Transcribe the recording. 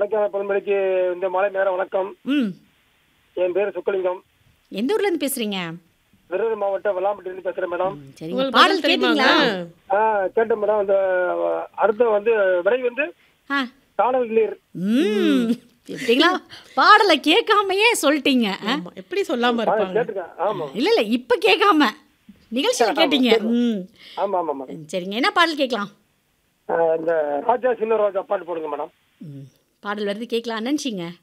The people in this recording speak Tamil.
கொடைக்கானல் பல்மொழிக்கு இந்த மாலை நேரம் வணக்கம் ம் என் பேர் சுக்கலிங்கம் எந்த ஊர்ல இருந்து பேசுறீங்க விருதுநகர் மாவட்டம் வெள்ளாம்பட்டியிலிருந்து பேசுறேன் மேடம் சரிங்க உங்களுக்கு பாடல் பதில் தெரியுமாங்க கேட்டீங்களா ஆ கேட்டேன் மேடம் அந்த அடுத்த வந்து விலை வந்து ஆ காணல் கிளீர் ம் எப்படிங்களா பாடலை கேட்காமயே சொல்லிட்டீங்க ஆ? ஆமா எப்படி சொல்லாம இருப்பாங்க கேட்டுக்கேன் ஆமா இல்ல இல்ல இப்ப கேட்காம நிகழ்ச்சியில் கேட்டீங்க ம் ஆமா ஆமா மேடம் சரிங்க என்ன பாடல் கேட்கலாம் ஆ, இந்த ராஜா சின்ன ரோஜா பாட்டு போடுங்க மேடம் ம் பாடல் வருது கேட்கலாம் நினச்சிங்க